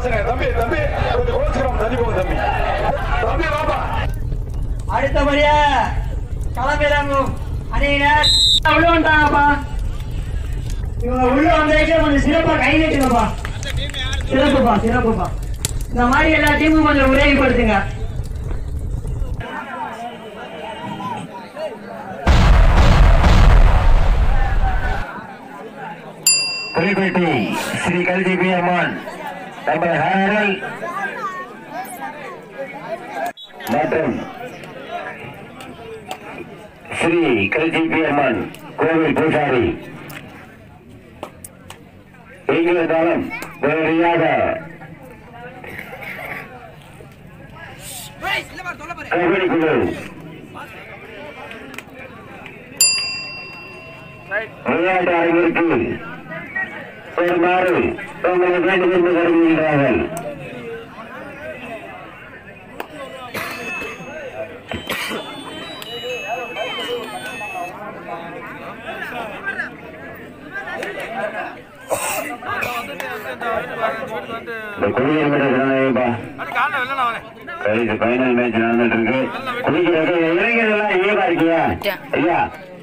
பசங்க தம்பி தம்பி கொஞ்சம் கோச்சுக்கிறோம் தள்ளி போங்க தம்பி தம்பி வாப்பா அடுத்தபடியா களமிறங்கும் அணியினர் உள்ள வந்துட்டாங்கப்பா இவங்க உள்ள வந்ததுக்கே கொஞ்சம் சிறப்பா கை நீட்டுங்கப்பா சிறப்புப்பா சிறப்புப்பா இந்த மாதிரி எல்லா டீமும் கொஞ்சம் உதவிப்படுத்துங்க புலிப்பேட்டை ஸ்ரீ கல்வி அம்மான் நம்ம ஹாரல் மற்றும் ஸ்ரீ கல்வி அம்மன் கோவில் பூசாரி எங்கிருந்தாலும் உடனடியாக கபடி குழு விளையாட்டு ஆய்விற்கு வருமாறு உங்களை வேண்டுமென்று வருகிறார்கள் இந்த குடியரசு ஜனநாயகப்பா கடைசி ஃபைனல் மேட்ச் நடந்துட்டு இருக்கு குடிக்கிறது இளைஞர்கள்லாம் ஏவா இருக்கியா ஐயா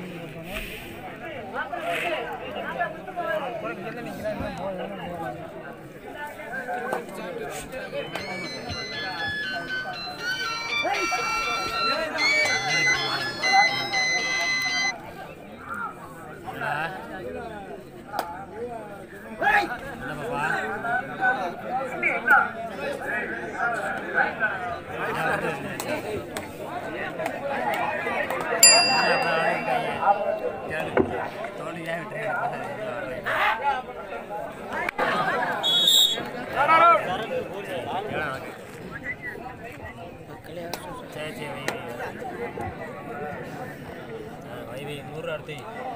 நூறு அடுத்து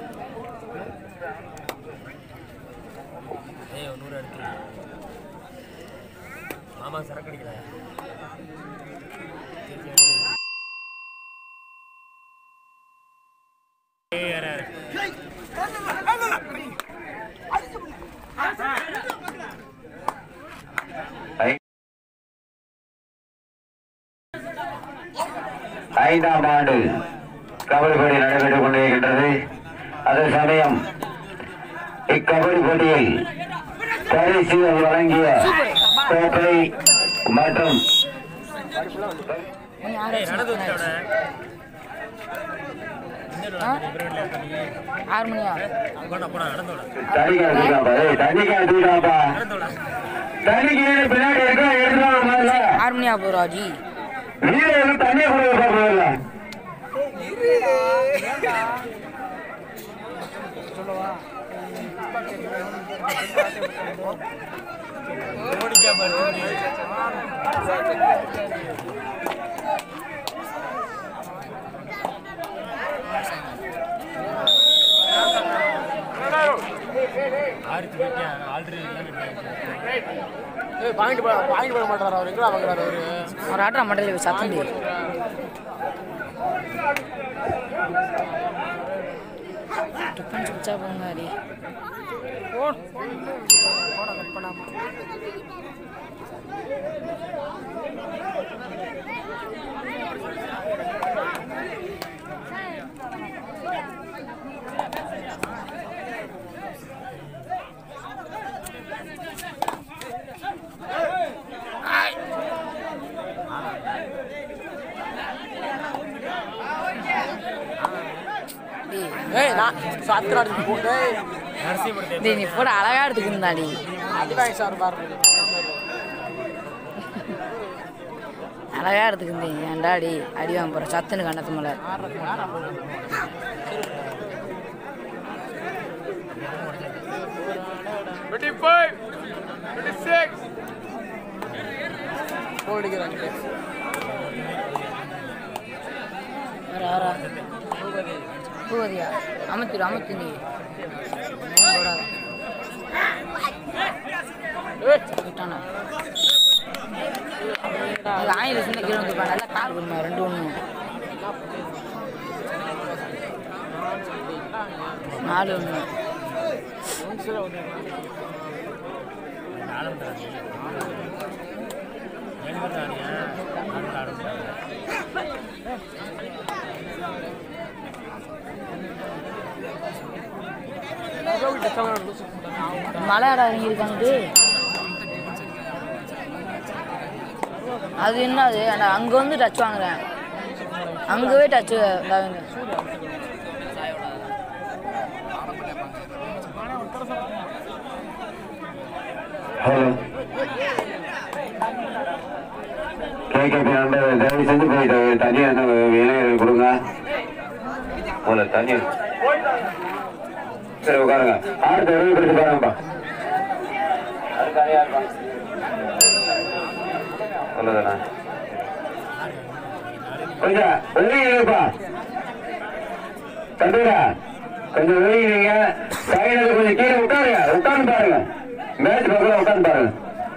ஏய் நூறு அடுத்து மாமா சரக்கு அடிக்கல ஏய், யார், யார்? ஐந்தாம் ஆண்டு கபடி போட்டி நடைபெற்றுக் கொண்டிருக்கின்றது அதே சமயம் இக்கபடி போட்டியில் பரிசுகள் வழங்கிய கோப்பை மற்றும் ஏய், நடந்து வந்துட்டோட ஆறு மணியா போடா போடா நடந்தோட தண்ணிக்கார தூக்காப்பா ஏய் தண்ணிக்கார தூக்காப்பா நடந்தோட தண்ணிக்கு பின்னாடி இருக்கா எடுத்துருவாங்க முதல்ல ஆறு மணியா போராஜி வீரர்களுக்கு தண்ணியை கொடுக்க முதல்ல ஓடிச்சா பாரு ஆறுக்கு போயிட்டியா ஆல்ரெடி அவர் ஆடுற மண்டல சத்தண்டி டிஃபன் சுச்சா போங்க அடி நரசிம்மடுத்து டேய் நீ போட அழகா எடுத்துக்கிருந்தாடி அழகா எடுத்துக்கிருந்தேன் ஏன்டா அடி அடி வாங்க போற சத்துன்னு கண்ணத்து மேல வர வர பூவதியா அமர்த்திடு அமர்த்தி நீ போடாத விட்டானா அது ஆயிரம் சின்ன கீழே வந்து நல்லா கார் கொடுமா ரெண்டு ஒன்று நாலு ஒன்று ஆட மாட்டாங்க ஏழு பேர் ஆடியா ஆடு ஆட மாட்டாங்க மலை ஆட இறங்கியிருக்காங்க அது என்ன அது அந்த அங்கே வந்து டச் வாங்குறேன் அங்கவே டச் வாங்க ஹலோ கேட்க நம்பர் தயவு செஞ்சு போயிட்டு தனியாக அந்த இளைஞர்கள் கொடுங்க முதல்ல தண்ணி சரி உட்காருங்க ஆறு தடவை கொடுத்து பாருங்கப்பா அது தனியாக இருப்பான் அவ்வளோதானே கொஞ்சம் வெளியிருப்பா கண்டுடா கொஞ்சம் வெளியிருங்க சைடில் கொஞ்சம் கீழே உட்காருங்க உட்கார்ந்து பாருங்க மேட்ச் பக்கத்தில் உட்கார்ந்து பாருங்க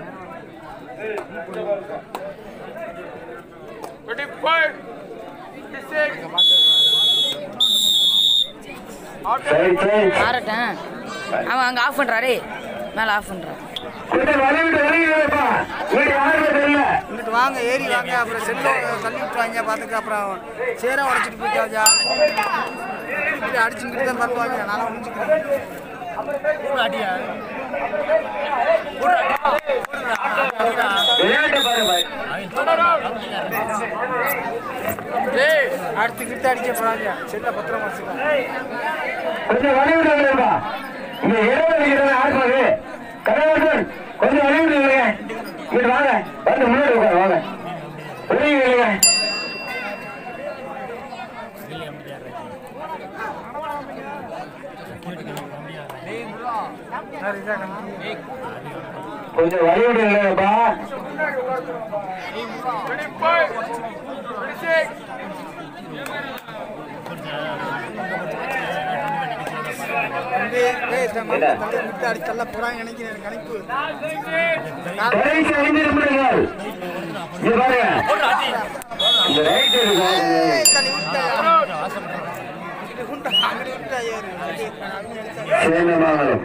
சரி சரி மாறட்டேன் அவன் அங்கே ஆஃப் பண்ணுறாரே மேலே ஆஃப் பண்ணுறான் கொஞ்சம் வலிவிட்டு வெளியிருப்பா வீட்டு யாருமே தெரியல இங்கிட்டு வாங்க ஏறி வாங்க அப்புறம் செல்ல தள்ளி விட்டுருவாங்க பார்த்துட்டு அப்புறம் சேரை உடச்சிட்டு போயிட்டாஜா இப்படி அடிச்சுக்கிட்டு தான் தள்ளுவாங்க நல்லா முடிச்சுக்கிறேன் அடியா விளையாட்டு பாருங்க அடுத்துக்கிட்டு அடிக்க போறாங்க செல்ல பத்திரமா வச்சுக்கலாம் கொஞ்சம் வலிவிட்டு வெளியிருப்பா இங்க இரவு அடிக்கிறது ஆடுறது கடையாளர் கொஞ்சம் வலிவிட்டு இல்லைங்க இங்கிட்டு வாங்க வந்து முன்னாடி உட்காரு வாங்க வெளியே இல்லைங்க கொஞ்சம் வலிவிட்டு இல்லைங்கப்பா தம்பி, ஏய், தம்பி, தம்பி, விட்டு அடிச்சல்ல போறாங்க நினைக்கிறேன் எனக்கு கணிப்பு கடைசி ஐந்து நிமிடங்கள் இங்க பாருங்க இந்த ரைட் ஏய், தள்ளி விட்டாயா? இது குண்டா, அங்கிட்டு விட்டா ஏறு. அவங்க அடிச்சா- சேந்தமங்கலம்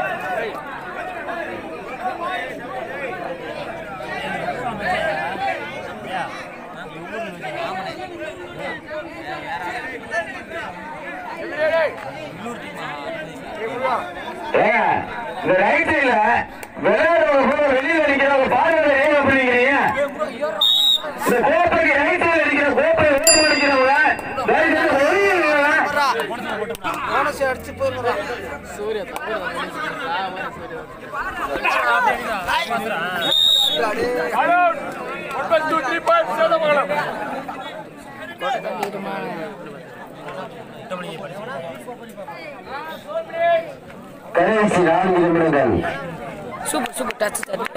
ஏங்க இந்த ரைட் சைடுல விளையாடுறவங்க கூட வெளியில நிக்கிறவங்க பாருங்க ஏன் அப்படி நிக்கிறீங்க இந்த கோப்பைக்கு ரைட் சைடுல நிக்கிற கோப்பை ஓரம் நிக்கிறவங்க ரைட் சைடு ஒதுங்கிடுங்க வர்றா. போனஸ் அடிச்சு போயிருந்தா கடைசி நான்கு நிமிடங்கள் சூப்பர் சூப்பர் டச்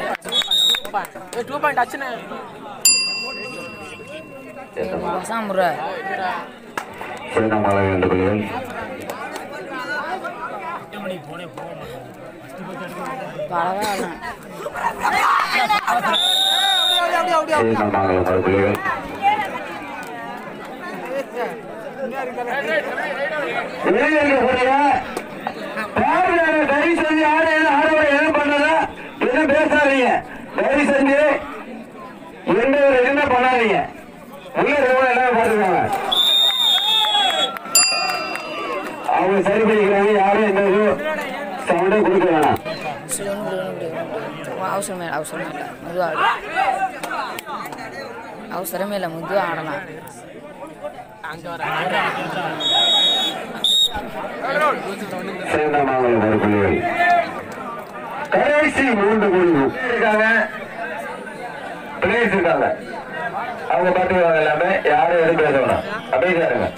பசாமுறை சேந்தமங்கலம் இரண்டு புள்ளிகள் எட்டு மணிக்கு போனே போக மாட்டேன் பரவாயில்ல அப்படியே அப்படியே அப்படியே சேந்தமங்கலம் ஒரு புள்ளிகள் இளைஞர்கள் போறீங்க பாருங்க தயவு செஞ்சு யாரும் எதுவும் ஆடவர் எதுவும் பண்ணல எதுவும் பேசாதீங்க தயவு செஞ்சு எந்த ஒரு எதுவுமே பண்ணாதீங்க உள்ள இருக்கவங்க எல்லாரும் பார்த்துக்கோங்க அவங்க சரி பண்ணிக்கிறாங்க யாரும் எந்த இதுவும் சவுண்டும் கொடுக்க வேணாம் சரி ஒன்று ஒன்று அவசரமே இல்லை அவசரமே இல்லை மெதுவாக அவசரமே இல்லை மெதுவாக ஆடலாம் சேந்தமாங்கலம் ஒரு புள்ளிகள் கடைசி மூன்று முடிவு இருக்காங்க பிளேயர்ஸ் இருக்காங்க அவங்க பாத்துக்குவாங்க எல்லாமே யாரும் எதுவும் பேச வேணாம் அப்படியே இருங்க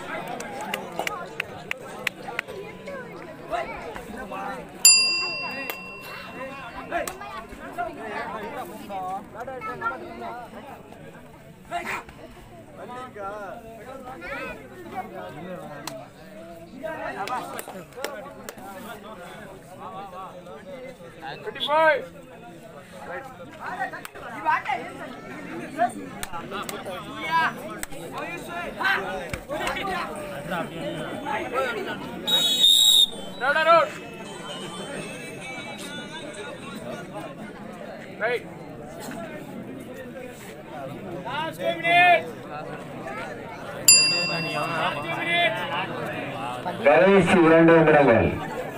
கடைசி இரண்டு நிமிடங்கள்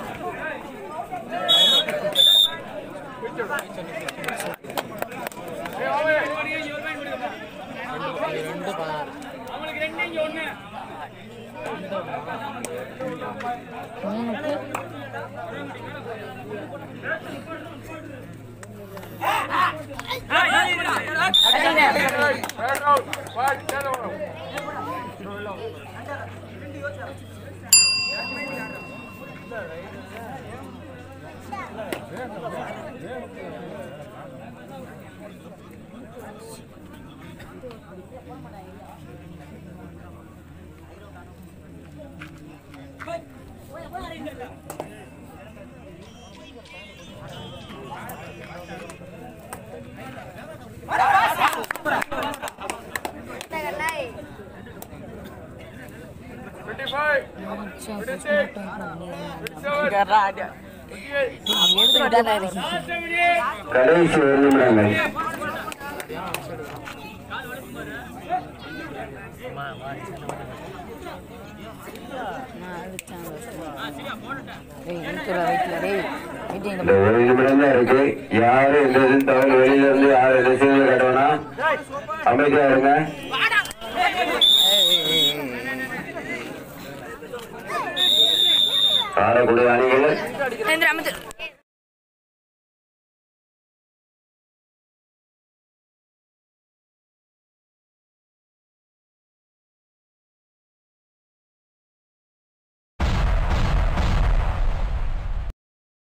மூணுக்கு எடுத்துக்கிட்டா இருக்கு கடைசி ஒரு நிமிடங்கள் நான் அடிச்சாங்க டேய் இருக்கிற வெயிட்ல டேய் வெயிட் இந்த இந்த ஒரு நிமிடம் தான் இருக்கு யாரும் எந்த இதுவும் தகவல் வெளியில இருந்து யாரும் எந்த செய்தியும் கேட்டவனா அமைதியா இருங்க ஆடக்கூடிய அணிகள் இந்த அமுத்து